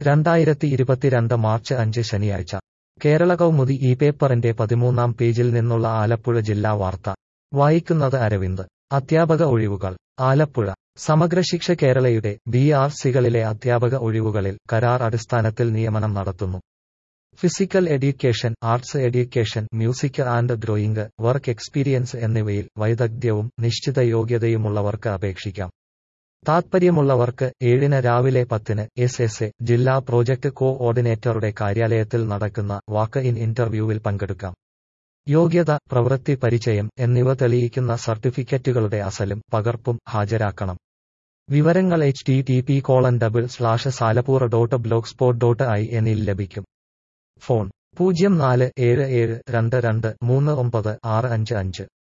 രണ്ടായിരത്തി ഇരുപത്തിരണ്ട് മാർച്ച് അഞ്ച് ശനിയാഴ്ച കേരള കൗമുദി ഈ പേപ്പറിന്റെ പതിമൂന്നാം പേജിൽ നിന്നുള്ള ആലപ്പുഴ ജില്ലാ വാർത്ത വായിക്കുന്നത് അരവിന്ദ് അധ്യാപക ഒഴിവുകൾ ആലപ്പുഴ സമഗ്ര ശിക്ഷ കേരളയുടെ ബി ആർ സികളിലെ അധ്യാപക ഒഴിവുകളിൽ കരാർ അടിസ്ഥാനത്തിൽ നിയമനം നടത്തുന്നു physical education arts education music and drawing work experience എന്നിവയിൽ വൈദഗ്ധ്യവും നിശ്ചിത യോഗ്യതയുമുള്ളവർക്ക് അപേക്ഷിക്കാം താത്പര്യമുള്ളവർക്ക് ഏഴിന് രാവിലെ പത്തിന് എസ് എസ് എ ജില്ലാ പ്രോജക്ട് കോ ഓർഡിനേറ്ററുടെ കാര്യാലയത്തിൽ നടക്കുന്ന വാക്ക് ഇൻ ഇന്റർവ്യൂവിൽ പങ്കെടുക്കാം യോഗ്യത പ്രവൃത്തി പരിചയം എന്നിവ തെളിയിക്കുന്ന സർട്ടിഫിക്കറ്റുകളുടെ അസലും പകർപ്പും ഹാജരാക്കണം വിവരങ്ങൾ H T T P colon double slash Salapur dot blogspot dot I എന്നിൽ ലഭിക്കും ഫോൺ പൂജ്യം നാല് ഏഴ് ഏഴ് രണ്ട് രണ്ട് മൂന്ന് ഒമ്പത് ആറ് അഞ്ച് അഞ്ച്